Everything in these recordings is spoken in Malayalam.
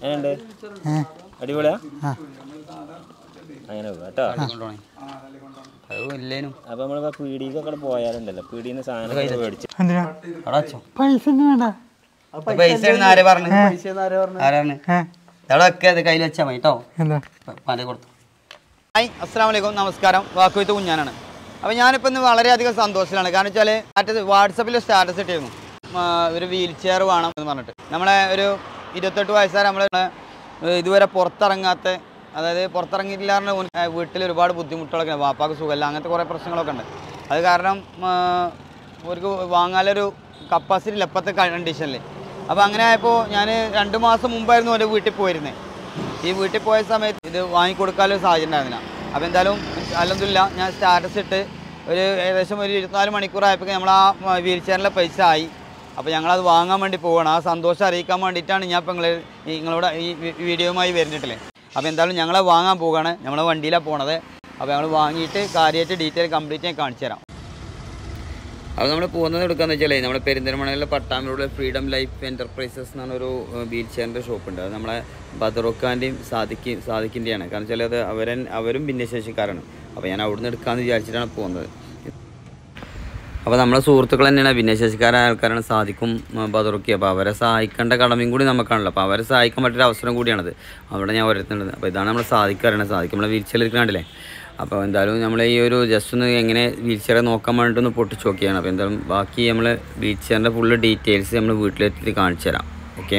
എങ്ങനെയുണ്ട് അടിപൊളിയാ അങ്ങനെ പോകാം കേട്ടോ കൊണ്ടുപോണേ അത് ഇല്ലേനും അപ്പൊ നമ്മളിപ്പോ പീടിക്കൊക്കെ പോയാലുണ്ടല്ലോ പീടിന്ന് സാധനം മേടിച്ചു എന്തിനാ അവിടെ വെച്ചോ പൈസ ഒന്നും വേണ്ട പൈസ ആരെ പറഞ്ഞു ആരാണ് അവിടെ വെക്കുക അത് കയ്യിൽ വെച്ചാൽ മതി കേട്ടോ എന്താ പല കൊടുത്തു ഹായ് അസ്സാം വലൈക്കും നമസ്കാരം വാക്കുവത്ത് കുഞ്ഞാനാണ് അപ്പോൾ ഞാനിപ്പോൾ ഇന്ന് വളരെയധികം സന്തോഷത്തിലാണ് കാരണം വെച്ചാൽ മറ്റേത് വാട്സപ്പിൽ സ്റ്റാറ്റസ് ഇട്ടിരുന്നു ആ, ഒരു വീൽ ചെയർ വേണം എന്ന് പറഞ്ഞിട്ട് നമ്മളെ ഒരു ഇരുപത്തെട്ട് വയസ്സായ നമ്മൾ ഇതുവരെ പുറത്തിറങ്ങാത്ത അതായത് പുറത്തിറങ്ങിയിട്ടില്ല പറഞ്ഞാൽ ഓന്, ആ, വീട്ടിൽ ഒരുപാട് ബുദ്ധിമുട്ടുകളൊക്കെ ഉണ്ട് വാപ്പാക്ക് സുഖമില്ല അങ്ങനത്തെ കുറേ പ്രശ്നങ്ങളൊക്കെ ഉണ്ട് അത് കാരണം ആ, അവർക്ക് വാങ്ങാനൊരു കപ്പാസിറ്റി ഇല്ല ഇപ്പോഴത്തെ കണ്ടീഷനിൽ അപ്പോൾ അങ്ങനെ ആയപ്പോൾ ഞാൻ രണ്ട് മാസം മുമ്പായിരുന്നു എൻ്റെ വീട്ടിൽ പോയിരുന്നത് ഈ വീട്ടിൽ പോയ സമയത്ത് ഇത് വാങ്ങിക്കൊടുക്കാനൊരു സാഹചര്യം ഉണ്ടായിരുന്നില്ല അപ്പോൾ എന്തായാലും അല്ലെന്നില്ല ഞാൻ സ്റ്റാറ്റസ് ഇട്ട് ഒരു ഏകദേശം ഒരു ഇരുപത്തിനാല് മണിക്കൂറായപ്പോൾ നമ്മൾ ആ വീൽ ചെയറിലെ പൈസ ആയി അപ്പോൾ ഞങ്ങളത് വാങ്ങാൻ വേണ്ടി പോവുകയാണ് ആ സന്തോഷം അറിയിക്കാൻ വേണ്ടിയിട്ടാണ് ഞാൻ ഇപ്പോൾ നിങ്ങൾ നിങ്ങളോട് ഈ വി- വീഡിയോയുമായി വരുന്നിട്ടില്ലേ അപ്പോൾ എന്തായാലും ഞങ്ങളെ വാങ്ങാൻ പോവുകയാണ് നമ്മളെ വണ്ടിയിലാണ് പോണത് അപ്പോൾ ഞങ്ങൾ വാങ്ങിയിട്ട് കാര്യമായിട്ട് ഡീറ്റെയിൽ കംപ്ലീറ്റ് ഞാൻ കാണിച്ചു തരാം അപ്പോൾ നമ്മൾ പോകുന്നത് എടുക്കാന്ന് വെച്ചാൽ നമ്മുടെ പെരിന്തൽമണ്ണയിലെ പട്ടാമ്പിലുള്ള ഫ്രീഡം ലൈഫ് എൻ്റർപ്രൈസസ് എന്നാണ് ഒരു വീൽ ചെയറിൻ്റെ ഷോപ്പ് ഉണ്ട് അത് നമ്മളെ ബദറുഖാൻ്റെയും സാദിക്ക് സാദിക്കിൻ്റെയാണ് കാരണം വെച്ചാൽ അത് അവരൻ അവരും ഭിന്നശേഷിക്കാരാണ് അപ്പോൾ ഞാൻ അവിടുന്ന് എടുക്കാമെന്ന് വിചാരിച്ചിട്ടാണ് പോകുന്നത് അപ്പോൾ നമ്മളെ സുഹൃത്തുക്കൾ തന്നെയാണ് ഭിന്നശേഷിക്കാരായ ആൾക്കാരാണ് സാധിക്കും ബദറുക്കി അപ്പോൾ അവരെ സഹായിക്കേണ്ട കടമയും കൂടി നമുക്കാണല്ലോ അപ്പോൾ അവരെ സഹായിക്കാൻ പറ്റിയൊരു അവസരം കൂടിയാണത് അവിടെ ഞാൻ ഓരോരുത്തരുന്നത് അപ്പോൾ ഇതാണ് നമ്മൾ സാധിക്കാറാണ് സാധിക്കും നമ്മളെ വീൽ ചെയർ കണ്ടില്ലേ അപ്പോൾ എന്തായാലും നമ്മൾ ഈ ഒരു ജസ്റ്റ് ഒന്ന് എങ്ങനെ വീൽ ചെയർ നോക്കാൻ വേണ്ടിയിട്ട് ഒന്ന് പൊട്ടിച്ച് നോക്കിയാണ് അപ്പോൾ എന്തായാലും ബാക്കി നമ്മൾ വീൽ ചെയറിൻ്റെ ഫുള്ള് ഡീറ്റെയിൽസ് നമ്മൾ വീട്ടിലെത്തിയിട്ട് കാണിച്ചു തരാം ഓക്കെ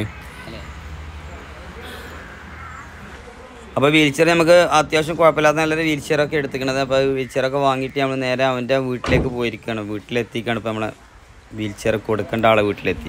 അപ്പോൾ വീൽ ചെയർ നമുക്ക് അത്യാവശ്യം കുഴപ്പമില്ലാത്ത നല്ലൊരു വീൽ ചെയറൊക്കെ എടുത്തിക്കണത് അപ്പോൾ വീൽ ചെയറൊക്കെ വാങ്ങിയിട്ട് നമ്മൾ നേരെ അവൻ്റെ വീട്ടിലേക്ക് പോയിരിക്കുകയാണ് വീട്ടിലെത്തിക്കാണ് ഇപ്പോൾ നമ്മളെ വീൽ ചെയർ കൊടുക്കേണ്ട ആളെ വീട്ടിലെത്തി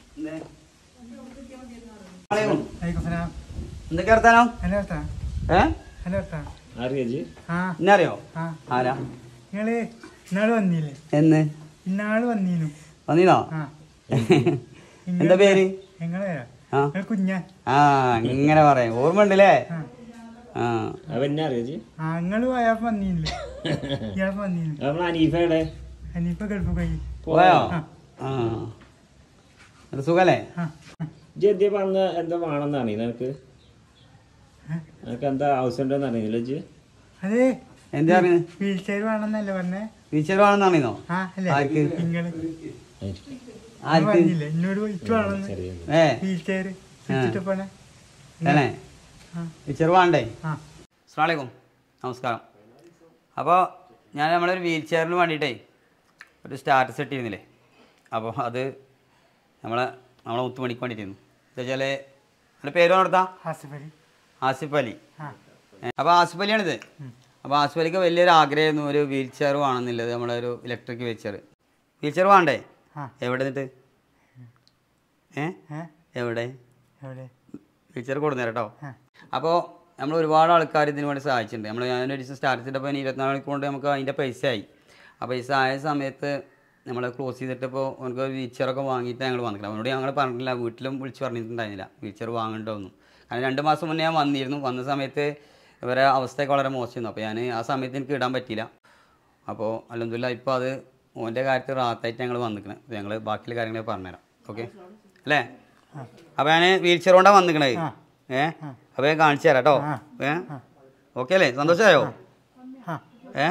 എന്തൊക്കെ വർത്താനോ ഹലോ ഏട്ടാ ഏ ഹലോ ഏട്ടാ അറിയാജി ആ ഇന്നറിയോ ആ ആരാ നിങ്ങള് ഇന്നാള് വന്നില്ലേ എന്ന് ഇന്നാള് വന്നീനു വന്നീനോ ആ എന്താ പേര് നിങ്ങളെ ആ നിങ്ങൾ കുഞ്ഞാ ആ ഇങ്ങനെ പറയാം ഓർമ്മ ഉണ്ടല്ലേ ആ ആ അപ്പൊ എന്നെ അറിയാജി ആ നിങ്ങള് അയാൾക്ക് വന്നീനില്ലേ ഇയാൾക്ക് വന്നീനു നമ്മളെ അനീഫയുടെ അനിയിപ്പ ഗൾഫ് പോയി പോയോ ആ. ആ അത് സുഖല്ലേ ആ ഇജ്ജ് എന്തേ പറഞ്ഞ എന്താ വേണമെന്ന് അറിയില്ല നിനക്ക് നിനക്ക് എന്താ ആവശ്യമുണ്ടെന്ന് അറിയില്ല ഇജ്ജ് അതെ എന്താ പറയുന്നത് വീൽ ചെയർ വേണമെന്നല്ലേ പറഞ്ഞേ ടീച്ചർ വേണമെന്നാണോ ആ അല്ലേ ആർക്ക്? നിങ്ങള് ആർക്ക് പറഞ്ഞില്ലേ എന്നോട് ഇച്ചു വേണമെന്ന് ഏ വീൽ ചെയർ പോണേ തന്നെ ആ ടീച്ചർ വേണ്ടേ ആ അസ്സാമലൈക്കും നമസ്കാരം അപ്പോൾ ഞാൻ നമ്മളൊരു വീൽ ചെയറിന് വേണ്ടിയിട്ടേ ഒരു സ്റ്റാറ്റസ് ഇട്ടിരുന്നില്ലേ അപ്പോൾ അത് നമ്മളെ നമ്മളെ മുത്തുമണിക്ക് വേണ്ടിയിട്ടായിരുന്നു എന്താ വെച്ചാൽ എൻ്റെ പേര് നടത്താം ആസിഫ് അലി ആസിഫ് അലി ആ അപ്പോൾ ആസിഫ് അലിയാണിത് അപ്പോൾ ആസിഫ് അലിക്ക് വലിയൊരു ആഗ്രഹമായിരുന്നു ഒരു വീൽ ചെയർ വേണമെന്നുള്ളത് നമ്മളെ ഒരു electric wheel chair wheel chair വേണ്ടേ ആ എവിടെ നിന്നിട്ട് ഏ ഏ എവിടെ എവിടെ വീൽ ചെയർ കൊടുന്നേരം കേട്ടോ ആ അപ്പോൾ നമ്മൾ ഒരുപാട് ആൾക്കാർ ഇതിന് വേണ്ടി സഹായിച്ചിട്ടുണ്ട് നമ്മൾ ഞാനൊരു ദിവസം സ്റ്റാർട്ട് ചെയ്തപ്പോൾ ഇനി ഇരുപത്തിനാല് മണിക്കൂർ കൊണ്ട് നമുക്ക് അതിൻ്റെ പൈസ ആയി ആ പൈസ ആയ സമയത്ത് നമ്മൾ ക്ലോസ് ചെയ്തിട്ടിപ്പോൾ നമുക്ക് വീച്ചറൊക്കെ വാങ്ങിയിട്ട് ഞങ്ങൾ വന്നിട്ടില്ല അവനോട് ഞങ്ങൾ പറഞ്ഞിട്ടില്ല വീട്ടിലും വിളിച്ച് പറഞ്ഞിട്ടുണ്ടായിരുന്നില്ല വീച്ചർ വാങ്ങണ്ടോന്നും കാരണം രണ്ട് മാസം മുന്നേ ഞാൻ വന്നിരുന്നു വന്ന സമയത്ത് ഇവരെ അവസ്ഥയൊക്കെ വളരെ മോശമായിരുന്നു അപ്പോൾ ഞാൻ ആ സമയത്ത് എനിക്ക് ഇടാൻ പറ്റിയില്ല അപ്പോൾ അല്ലെന്നില്ല ഇപ്പോൾ അത് ഓൻ്റെ കാര്യത്തിൽ റാത്തായിട്ട് ഞങ്ങൾ വന്നിരിക്കണേ ഞങ്ങൾ ബാക്കിയുള്ള കാര്യങ്ങൾ പറഞ്ഞുതരാം ഓക്കെ അല്ലേ അപ്പോൾ ഞാൻ വീൽ ചെയർ കൊണ്ടാണ് വന്നിക്കണത് ഏ അപ്പോൾ ഞാൻ കാണിച്ചു തരാം കേട്ടോ ഏ ഓക്കെ അല്ലേ സന്തോഷമായോ ആ ഏ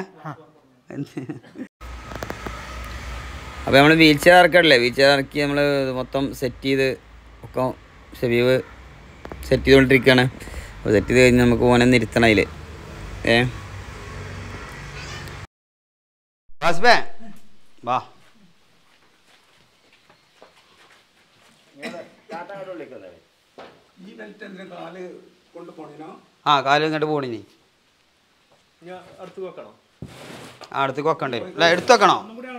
അപ്പോൾ നമ്മൾ വീൽ ചെയർ ഇറക്കല്ലേ വീൽ ചെയർ ഇറക്കി നമ്മൾ മൊത്തം സെറ്റ് ചെയ്ത് ഒക്കെ ഷെബീവ് സെറ്റ് ചെയ്തുകൊണ്ടിരിക്കുകയാണ് അപ്പോൾ സെറ്റ് ചെയ്ത് കഴിഞ്ഞ് നമുക്ക് ഓനെ നിർത്തണം അതിൽ ഏ വാസ്ബേ വാ ആ കാല് ഇങ്ങോട്ട് പോണിനി ആ അടുത്തേക്ക് വെക്കണ്ടേ അല്ല എടുത്ത് വെക്കണോ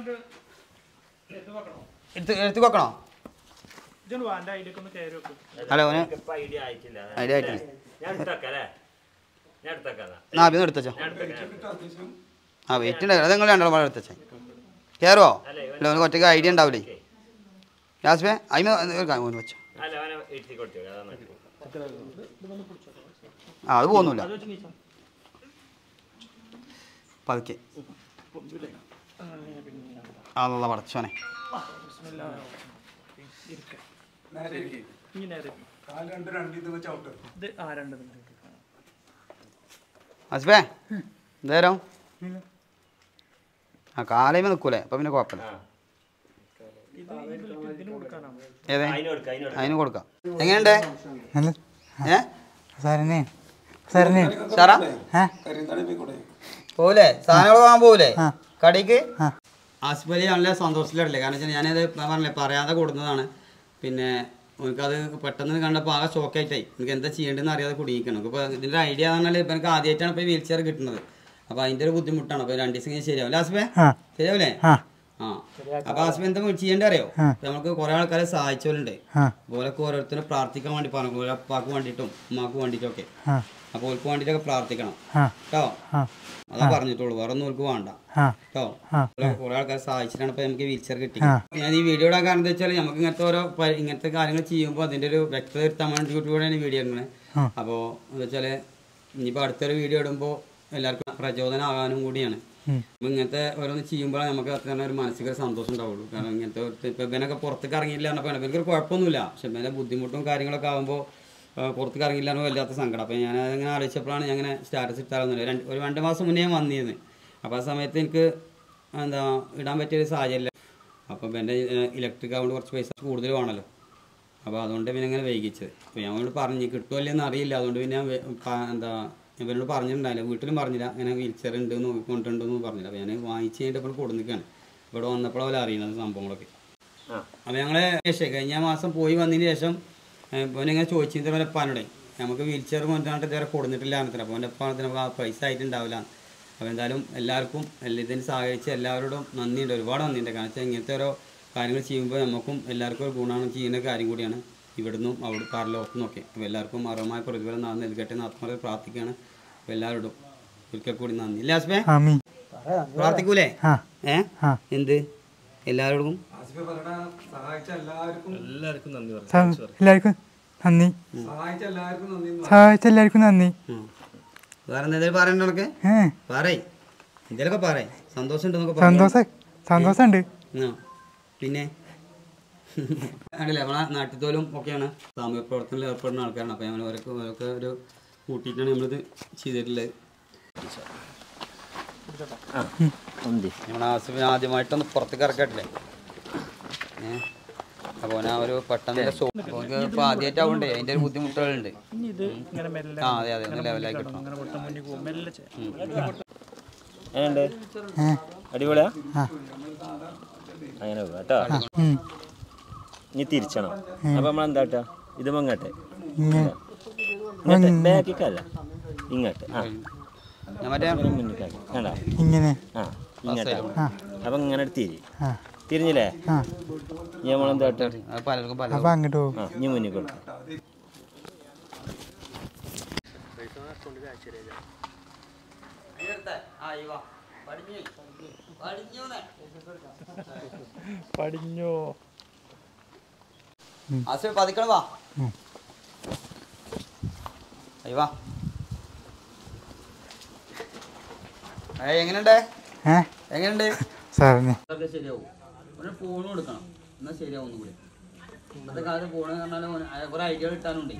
എടുത്ത് എടുത്ത് വെക്കണോ ഹലോ ഓന് ഐഡിയ ആയിട്ടില്ല ഐഡിയ ആയിട്ടില്ല ഞാൻ എടുത്തേക്കല്ലേ ഞാൻ എടുത്തേക്കാം ആ പിന്നെ എടുത്തച്ചോ ആ വെയിറ്റ് ഉണ്ട് അത് നിങ്ങൾ രണ്ടാളും പാടെ എടുത്തച്ചേ കയറുമോ അല്ല ഓനക്ക് ഒറ്റയ്ക്ക് ഐഡിയ ഉണ്ടാവില്ലേ ലാസ്റ്റ് അതിന് ഒരു കാര്യം ഓന് വെച്ചോ അല്ല അവനെ ഇരുത്തി കൊടുത്തു അതാ നല്ലത്. ആ അത് പോകുന്നില്ല പതുക്കെ അല്ല പടച്ചോനെ ഇത് ആ രണ്ട് ആസിഫേ എന്തേരം ആ കാലയമേ നിൽക്കൂലേ അപ്പം പിന്നെ കുഴപ്പമില്ല ഏതേ അതിന് കൊടുക്ക അതിന് കൊടുക്ക അതിന് കൊടുക്കാം എങ്ങനെയുണ്ട് നല്ല ഏ സാറിനെ സാറിനെ സാറാ ആ പോകൂലേ സാധനങ്ങൾ വാങ്ങാൻ പോകൂലേ ആ. കടയ്ക്ക് ആ. ആസിഫ് അലി നല്ല സന്തോഷത്തിലല്ലേ കാരണം വെച്ചാൽ ഞാനത് ഞാൻ പറഞ്ഞില്ലേ പറയാതെ കൊടുത്തതാണ് പിന്നെ എനിക്കത് പെട്ടെന്ന് കണ്ടപ്പോൾ ആകെ ഷോക്കായിട്ടായി എനിക്ക് എന്താ ചെയ്യേണ്ടതെന്ന് അറിയാതെ കുടുങ്ങിക്കണം ഇപ്പോൾ ഇതിൻ്റെ ഐഡിയ എന്ന് പറഞ്ഞാൽ ഇപ്പം എനിക്ക് ആദ്യമായിട്ടാണ് ഇപ്പോൾ വീൽ ചെയർ കിട്ടുന്നത് അപ്പോൾ അതിൻ്റെ ഒരു ബുദ്ധിമുട്ടാണ് അപ്പോൾ രണ്ട് ദിവസം കഴിഞ്ഞ് ശരിയാവും ആസിഫേ ആ ശരിയാവില്ലേ ആ ആ അപ്പോൾ ആസിഫ് എന്താ ചെയ്യേണ്ടത് അറിയോ ആ. ഇപ്പൊ നമുക്ക് കുറേ ആൾക്കാരെ സഹായിച്ചവരുണ്ട് ആ ഓരൊക്കെ ഓരോരുത്തരും പ്രാർത്ഥിക്കാൻ വേണ്ടി പറഞ്ഞു ഓരോ അപ്പാക്ക് വേണ്ടിയിട്ടും ഉമ്മാക്ക് വേണ്ടിയിട്ടൊക്കെ ആ അപ്പോൾ ഓർക്ക് വേണ്ടിയിട്ടൊക്കെ പ്രാർത്ഥിക്കണം ആ കേട്ടോ ആ അതാ പറഞ്ഞിട്ടുള്ളൂ വേറെ ഒന്നും ഓർക്ക് വേണ്ട ആ കേട്ടോ ആ. കുറെ ആൾക്കാർ സഹായിച്ചിട്ടാണ് ഇപ്പൊ നമുക്ക് വീൽചെയർ കിട്ടി ആ. ഞാൻ ഈ വീഡിയോ ഇടാൻ കാരണം എന്താ വെച്ചാൽ നമുക്ക് ഇങ്ങനത്തെ ഓരോ പ- ഇങ്ങനത്തെ കാര്യങ്ങൾ ചെയ്യുമ്പോൾ അതിന്റെ ഒരു വ്യക്തത വരുത്താൻ വേണ്ടിയിട്ടാണ് വീഡിയോ ഇടുന്നത് ആ. അപ്പോൾ എന്താ വെച്ചാൽ ഇനിയിപ്പോൾ അടുത്തൊരു വീഡിയോ ഇടുമ്പോൾ എല്ലാവർക്കും പ്രചോദനമാകാനും കൂടിയാണ് ഉം. അപ്പൊ ഇങ്ങനത്തെ ഓരോന്ന് ചെയ്യുമ്പോഴാണ് നമുക്ക് അത്ര തന്നെ ഒരു മാനസിക സന്തോഷം ഉണ്ടാവുള്ളൂ കാരണം ഇങ്ങനത്തെ ഒരു- ഇപ്പൊ ഇവനൊക്കെ പുറത്തേക്ക് ഇറങ്ങിയില്ല എന്നപ്പോൾ എനിക്കൊരു കുഴപ്പമൊന്നുമില്ല പക്ഷെ ഇവനെ ബുദ്ധിമുട്ടും കാര്യങ്ങളൊക്കെ ആകുമ്പോൾ പുറത്തേക്ക് ഇറങ്ങിയില്ല എന്ന് വല്ലാത്ത സങ്കടം അപ്പോൾ ഞാൻ അങ്ങനെ ആലോചിച്ചപ്പോഴാണ് ഞാൻ അങ്ങനെ സ്റ്റാറ്റസ് ഇട്ടാകുന്നില്ല രണ്ട് ഒരു രണ്ട് മാസം മുന്നേ ഞാൻ വന്നിരുന്നത് അപ്പോൾ ആ സമയത്ത് എനിക്ക് എന്താ ഇടാൻ പറ്റിയൊരു സാഹചര്യമില്ല അപ്പോൾ എൻ്റെ ഇലക്ട്രിക് ആവുകൊണ്ട് കുറച്ച് പൈസ കൂടുതൽ വേണമല്ലോ അപ്പോൾ അതുകൊണ്ട് പിന്നെ ഇങ്ങനെ വൈകിച്ചത് അപ്പോൾ ഞാൻ അവനോട് പറഞ്ഞു കിട്ടുമോ ഇല്ലെന്ന് അറിയില്ല അതുകൊണ്ട് പിന്നെ ഞാൻ വേ- പ- എന്താ ഇവരോട് പറഞ്ഞിട്ടുണ്ടായില്ല വീട്ടിലും പറഞ്ഞില്ല ഇങ്ങനെ വീൽചെയർ ഉണ്ട് നോക്കിക്കൊണ്ടുണ്ടെന്ന് പറഞ്ഞില്ല അപ്പോൾ ഞാൻ വാങ്ങിച്ച് കഴിഞ്ഞിട്ട് ഇപ്പോൾ കൊടുന്നിക്കാണ് ഇവിടെ വന്നപ്പോഴാണ് അറിയുന്നത് സംഭവങ്ങളൊക്കെ ആ അപ്പോൾ ഞങ്ങൾ ശേഷം കഴിഞ്ഞ മാസം പോയി വന്നതിന് ശേഷം ഇപ്പോൾ ഇങ്ങനെ ചോദിച്ചിട്ട് പോലെ പാനോടെ നമുക്ക് വീൽ ചെയർ കൊണ്ടുവന്നിട്ട് ഇതുവരെ കൊടുത്തിട്ടില്ല എന്നത്ര അപ്പോൾ എൻ്റെ അപ്പം നമുക്ക് ആ പൈസ ആയിട്ടുണ്ടാവില്ല അപ്പോൾ എന്തായാലും എല്ലാവർക്കും എല്ലാ ഇതിന് സഹായിച്ച് എല്ലാവരോടും നന്ദിയുണ്ട് ഒരുപാട് നന്ദിയുണ്ട് കാരണം വെച്ചാൽ ഇങ്ങനത്തെ ഓരോ കാര്യങ്ങൾ ചെയ്യുമ്പോൾ നമുക്കും എല്ലാവർക്കും ഒരു ഗുണമാണ് ചെയ്യുന്ന കാര്യം കൂടിയാണ് ഇവിടുന്നും അവിടെ പാരലോകത്തുനിന്നൊക്കെ അപ്പോൾ എല്ലാവർക്കും അർഹമായ പ്രതിഫലം നാ നൽകട്ടെ എന്ന് ആത്മാർത്ഥ പ്രാർത്ഥിക്കുകയാണ് അപ്പോൾ എല്ലാവരോടും ഒരിക്കൽ കൂടി നന്ദി ഇല്ല ആസ്മേ ആമീൻ പ്രാർത്ഥിക്കൂലേ ആ ഏ ആ എന്ത് എല്ലാവരോടും എല്ലാവർക്കും നന്ദി പറഞ്ഞു സാ- എല്ലാവർക്കും നന്ദി സഹായിച്ച എല്ലാവർക്കും നന്ദി ഉം. വേറെ എന്തെങ്കിലും പറയണ്ട ഉനക്ക് ഏ പറയ് എന്തേലൊക്കെ പറയ് സന്തോഷം ഉണ്ടെന്നൊക്കെ പറയ്. സന്തോഷം സന്തോഷമുണ്ട് ആ. പിന്നെ ആണല്ലേ നമ്മളെ നാട്ടിത്തോലും ഒക്കെയാണ് സാമൂഹ്യ പ്രവർത്തനത്തിൽ ഏർപ്പെടുന്ന ആൾക്കാരാണ് അപ്പോൾ ഞങ്ങൾ അവരൊക്കെ അവരൊക്കെ ഒരു കൂട്ടിയിട്ടാണ് നമ്മളിത് ചെയ്തിട്ടുള്ളത് ആ നന്ദി നമ്മൾ ആസിഫിന് ആദ്യമായിട്ടൊന്ന് പുറത്തേക്ക് ഇറക്കട്ടില്ലേ ഏ അപ്പോൾ ഞാൻ ഒരു പെട്ടെന്ന് സോ ഇപ്പോൾ ആദ്യമായിട്ടാവണ്ടേ അതിൻ്റെ ഒരു ബുദ്ധിമുട്ടുകളുണ്ട് ഇനി ഇത് ഇങ്ങനെ മെല്ലെ ആ അതെ അതെ ഒന്ന് ലെവലായി കിട്ടണം അങ്ങനെ പൊട്ടം മുന്നിൽ പോകും മെല്ലെ ചെയ്യ്. എങ്ങനെയുണ്ട് ഏ അടിപൊളിയാ ആ അങ്ങനെ പോകാം കേട്ടോ ഉം. ഇനി തിരിച്ചണം അപ്പൊ നമ്മൾ എന്താ കേട്ടോ ഇത് മങ്ങട്ടെ ഇങ്ങനെ ഇങ്ങോട്ട് ബാക്കിക്കല്ല ഇങ്ങോട്ട് ആ ഞാൻ മറ്റേ ഇങ്ങനെ മുന്നിക്കാക്കി കണ്ടാ ഇങ്ങനെ ആ ഇങ്ങോട്ട് ആ അപ്പൊ ഇങ്ങനെ തിരി ആ തിരിഞ്ഞില്ലേ ആ ഇനി നമ്മളെന്താ കേട്ടോ അത് പലർക്കും പല അപ്പൊ അങ്ങോട്ട് പോകും ആ ഇനി മുന്നിൽ കൊടുക്കാം പടിഞ്ഞോ ആസിഫ് പതിക്കണം വാ ഉം. അയ്യ വാ ഏയ് എങ്ങനെയുണ്ട് ഏ എങ്ങനെയുണ്ട് സാറിന് അതൊക്കെ ശരിയാവും ഒരു ഫോൺ കൊടുക്കണം എന്നാൽ ശരിയാവും ഒന്നും കൂടി ഇന്നത്തെ കാലത്ത് ഫോൺ പറഞ്ഞാൽ കുറെ ഐഡിയ കിട്ടാനുണ്ട്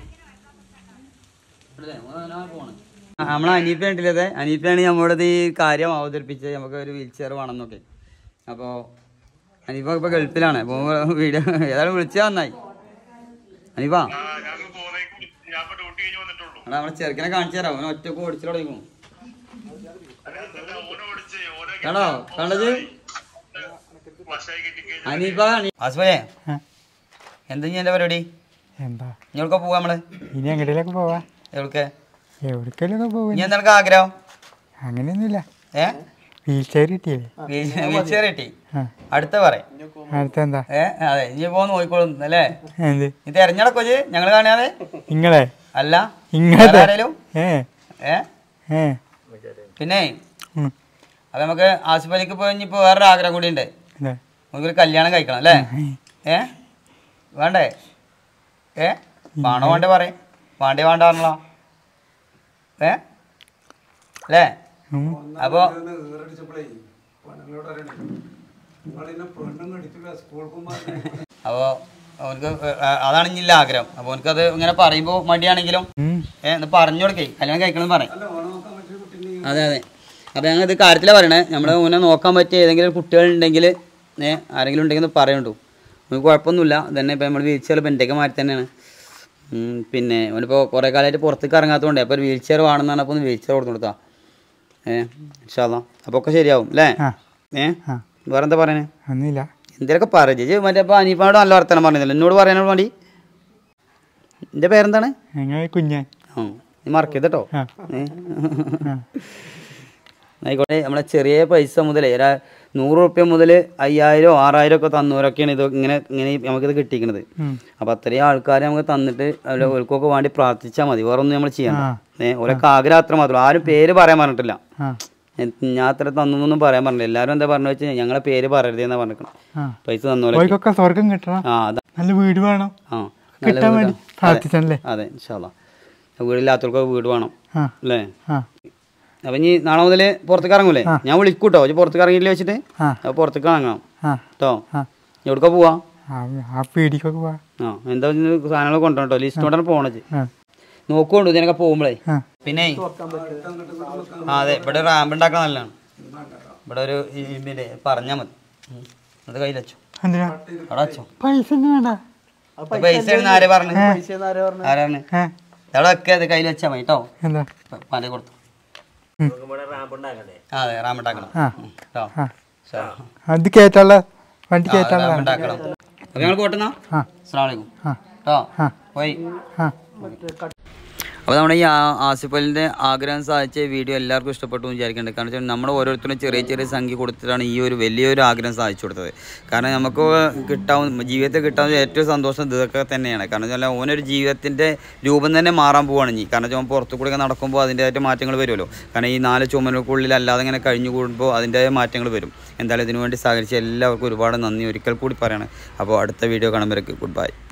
ഫോണ് നമ്മളെ അനീപ്പ ഉണ്ടല്ലേ അനീപ്പയാണ് നമ്മളോട് ഈ കാര്യം അവതരിപ്പിച്ചത് നമുക്ക് ഒരു വീൽ ചെയർ വേണമെന്നൊക്കെ അപ്പോൾ അനീപ്പ ഇപ്പൊ ഗൾഫിലാണ് അപ്പോൾ വീഡിയോ ഏതായാലും വിളിച്ചാൽ നന്നായി അനീപ്പ എടാ നമ്മളെ ചെറുക്കനെ കാണിച്ചു തരാം അവനെ ഒറ്റക്ക് ഓടിച്ചു തുടങ്ങും കണ്ടോ കണ്ടത് അനീപ്പ ആസ്മയെ ആ. എന്താ ഇനി എന്റെ പരിപാടി എന്താ ഇനി എവിടെ പോവാ നമ്മള് ഇനി എങ്ങോട്ടേലൊക്കെ പോവാ എവിടെ എവിടേക്കെങ്കിലൊക്കെ പോവാ ഇനി എന്താ ആഗ്രഹം അങ്ങനെയൊന്നുമില്ല ഏ വീൽ ചെയർ കിട്ടിയില്ലേ വീൽ ചെയർ കിട്ടി ആ അടുത്ത പറയും അടുത്ത എന്താ ഏ അതെ ഇനി പോന്ന് നോക്കിക്കോളും അല്ലേ എന്ത് നീ തെരഞ്ഞെടുക്കോ ഞങ്ങൾ കാണാതെ നിങ്ങളെ അല്ല ഇങ്ങോട്ട് വേറെ ആരേലും ഏ ഏ ഏ പിന്നെ ഉം. അപ്പൊ നമുക്ക് ആസിഫലിക്ക് ഇപ്പൊ ഇനിയിപ്പോ വേറൊരു ആഗ്രഹം കൂടി ഉണ്ട് എന്താ നമുക്കൊരു കല്യാണം കഴിക്കണം അല്ലേ ഏ വേണ്ടേ ഏ വേണോ വേണ്ടേ പറയും വേണ്ടേ വേണ്ട പറഞ്ഞോ ഏ അല്ലേ ഉം. അപ്പൊ അപ്പോൾ അവനക്ക് ഏഹ്, അതാണ് ഇനിയുള്ള ആഗ്രഹം അപ്പോൾ അവനക്കത് ഇങ്ങനെ പറയുമ്പോൾ മടിയാണെങ്കിലും ഉം. ഏ ഒന്ന് പറഞ്ഞു കൊടുക്കേ കല്യാണം കഴിക്കണം പറയും അതെ അതെ അപ്പോൾ ഞങ്ങൾ ഇത് കാര്യത്തിലാണ് പറയണേ നമ്മൾ മുന്നേ നോക്കാൻ പറ്റിയ ഏതെങ്കിലും കുട്ടികളുണ്ടെങ്കിൽ ഏ ആരെങ്കിലും ഉണ്ടെങ്കിൽ ഒന്ന് പറയുന്നുണ്ടു നമുക്ക് കുഴപ്പമൊന്നുമില്ല തന്നെ ഇപ്പോൾ നമ്മൾ വീൽ ചെയർ പെൻ്റെയൊക്കെ മാറ്റി തന്നെയാണ് ഉം, പിന്നെ അവനിപ്പോൾ കുറേ കാലമായിട്ട് പുറത്തേക്ക് ഇറങ്ങാത്തതുകൊണ്ട് അപ്പോൾ ഒരു വീൽ ചെയർ വേണമെന്നാണ് അപ്പോൾ ഒന്ന് വീൽ ചെയർ കൊടുത്തു കൊടുത്താ ഏ ഇൻഷാല്ലാ അപ്പോൾ ഒക്കെ ശരിയാവും അല്ലേ ആ ഏ ആ വേറെ എന്താ പറയണേ ഒന്നുമില്ല എന്തേലൊക്കെ പറ ചേച്ചി മറ്റേ ഇപ്പോൾ അനീഫാനോട് നല്ല വർത്തമാനം പറഞ്ഞില്ല എന്നോട് പറയാനോട് മതി എൻ്റെ പേരെന്താണ് ഞങ്ങൾ കുഞ്ഞാൻ ആ നീ മറക്കരുത് കേട്ടോ ആ. ഏ? ആ ആയിക്കോട്ടെ നമ്മളെ ചെറിയ പൈസ മുതലേ ഒരു നൂറ് റുപ്യ മുതൽ അയ്യായിരം ആറായിരം ഒക്കെ തന്നവരൊക്കെയാണ് ഇത് ഇങ്ങനെ ഇങ്ങനെ നമുക്കിത് കിട്ടിയിരിക്കുന്നത് ഉം. അപ്പം അത്രയും ആൾക്കാരെ നമുക്ക് തന്നിട്ട് അവരെ ഓർക്കൊക്കെ വേണ്ടി പ്രാർത്ഥിച്ചാൽ മതി വേറെ ഒന്നും നമ്മൾ ചെയ്യണ്ട ആ. ഏ ഓരൊക്കെ ആഗ്രഹം അത്ര മാത്രം ആരും പേര് പറയാൻ പറഞ്ഞിട്ടില്ല ആ എ- ഞാൻ അത്ര തന്നൊന്നും പറയാൻ പറഞ്ഞില്ല എല്ലാവരും എന്താ പറഞ്ഞു വെച്ചാൽ ഞങ്ങളെ പേര് പറയരുത് എന്നാ പറഞ്ഞിരിക്കണം ആ പൈസ തന്നോലെ ഓർക്കൊക്കെ സ്വർഗം കിട്ടണം ആ അതാ നല്ല വീട് വേണം ആ കിട്ടാൻ വേണ്ടി പ്രാർത്ഥിച്ചല്ലേ അതെ ഇൻഷാല്ലാ വീടില്ലാത്തവർക്ക് വീട് വേണം ആ അല്ലേ ആ അപ്പം ഇനി നാളെ മുതൽ പുറത്തേക്ക് ഇറങ്ങൂലേ ഞാൻ വിളിക്കൂട്ടോ ഇജ്ജ് പുറത്തേക്ക് ഇറങ്ങിയില്ല വെച്ചിട്ട് ആ അപ്പോൾ പുറത്തേക്ക് ഇറങ്ങാം ആ കേട്ടോ ആ എവിടേക്കാ പോവാ ആ ആ പീടിക്കൊക്കെ പോവാ ആ എന്താ ഇന്ന് സാധനങ്ങൾ കൊണ്ടുവരണം കേട്ടോ ലിസ്റ്റ് കൊണ്ടാണ് പോണത് ആ നോക്കുകൊണ്ടു ഇതിനൊക്കെ പോകുമ്പോഴേ ആ പിന്നെ ആ അതെ ഇവിടെ റാമ്പ് ഉണ്ടാക്കാൻ നല്ലതാണ് ഇവിടെ ഒരു ഇതിൻ്റെ പറഞ്ഞാൽ മതി ഉം. അത് കയ്യിൽ വെച്ചോ എന്തിനാ അവിടെ വെച്ചോ പൈസ ഒന്നും വേണ്ട പൈസ ആരെ പറഞ്ഞു ആരാണ് ഏ അവിടെ വെക്കുക അത് കയ്യിൽ വെച്ചാൽ മതി കേട്ടോ എന്താ പല കൊടുത്തു ഇവിടെ റാമ്പ് ഉണ്ടാക്കണ്ടേ ആ അതെ റാമ്പ് ഉണ്ടാക്കണം ആ ഉം. കേട്ടോ ആ ശരി. അത് കേറ്റാനുള്ള വണ്ടി ആ, കേറ്റാനുള്ള റാമ്പ് ഉണ്ടാക്കണം അപ്പോൾ ഞങ്ങൾ പോട്ടെന്നാ ആ അസ്സാം വലൈക്കും ആ കേട്ടോ ആ പോയി ആ അപ്പോൾ നമ്മുടെ ഈ ആ- ആസിഫ് അലിൻ്റെ ആഗ്രഹം സാധിച്ച വീഡിയോ എല്ലാവർക്കും ഇഷ്ടപ്പെട്ടു എന്ന് വിചാരിക്കുന്നുണ്ട് കാരണം വെച്ചാൽ നമ്മൾ ഓരോരുത്തരും ചെറിയ ചെറിയ സംഖ്യ കൊടുത്തിട്ടാണ് ഈ ഒരു വലിയൊരു ആഗ്രഹം സാധിച്ചു കൊടുത്തത് കാരണം നമുക്ക് കിട്ടാവുന്ന ജീവിതത്തിൽ കിട്ടാവുന്ന ഏറ്റവും സന്തോഷം ഇതൊക്കെ തന്നെയാണ് കാരണം വെച്ചാൽ ഓനൊരു ജീവിതത്തിൻ്റെ രൂപം തന്നെ മാറാൻ പോവാണ് ഇനി കാരണം വെച്ചാൽ പുറത്തു കൂടെ നടക്കുമ്പോൾ അതിൻ്റെതായിട്ട് മാറ്റങ്ങൾ വരുമല്ലോ കാരണം ഈ നാല് ചുമലുകൾക്കുള്ളിൽ അല്ലാതെ ഇങ്ങനെ കഴിഞ്ഞു കൂടുമ്പോൾ അതിൻ്റെതായ മാറ്റങ്ങൾ വരും എന്തായാലും ഇതിനു വേണ്ടി സഹകരിച്ച എല്ലാവർക്കും ഒരുപാട് നന്ദി ഒരിക്കൽ കൂടി പറയണം അപ്പോൾ അടുത്ത വീഡിയോ കാണുമ്പോഴേക്ക് ഗുഡ് ബൈ